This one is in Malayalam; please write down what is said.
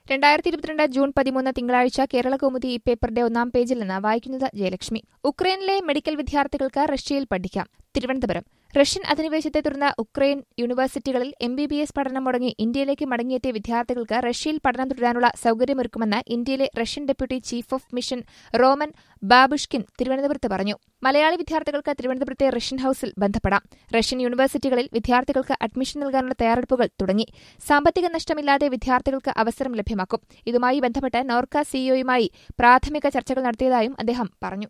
രണ്ടായിരത്തി ഇരുപത്തിരണ്ട് ജൂൺ പതിമൂന്ന് തിങ്കളാഴ്ച കേരള കൗമുദി ഈ പേപ്പറിന്റെ ഒന്നാം പേജിൽ നിന്ന് വായിക്കുന്നത് ജയലക്ഷ്മി ഉക്രൈനിലെ മെഡിക്കൽ വിദ്യാർത്ഥികൾക്ക് റഷ്യയിൽ പഠിക്കാം തിരുവനന്തപുരം റഷ്യൻ അധിനിവേശത്തെ തുടർന്ന് ഉക്രൈൻ യൂണിവേഴ്സിറ്റികളിൽ എം ബി ബി എസ് പഠനം മുടങ്ങി ഇന്ത്യയിലേക്ക് മടങ്ങിയെത്തിയ വിദ്യാർത്ഥികൾക്ക് റഷ്യയിൽ പഠനം തുടരാനുള്ള സൌകര്യമൊരുക്കുമെന്ന് ഇന്ത്യയിലെ Russian deputy chief of mission Roman Babushkin തിരുവനന്തപുരത്ത് പറഞ്ഞു മലയാളി വിദ്യാർത്ഥികൾക്ക് തിരുവനന്തപുരത്തെ റഷ്യൻ ഹൌസിൽ ബന്ധപ്പെടാം റഷ്യൻ യൂണിവേഴ്സിറ്റികളിൽ വിദ്യാർത്ഥികൾക്ക് അഡ്മിഷൻ നൽകാനുള്ള തയ്യാറെടുപ്പുകൾ തുടങ്ങി സാമ്പത്തിക നഷ്ടമില്ലാതെ വിദ്യാർത്ഥികൾക്ക് അവസരം ലഭ്യമാക്കും ഇതുമായി ബന്ധപ്പെട്ട് നോർക്ക സിഇഒയുമായി പ്രാഥമിക ചർച്ചകൾ നടത്തിയതായും അദ്ദേഹം പറഞ്ഞു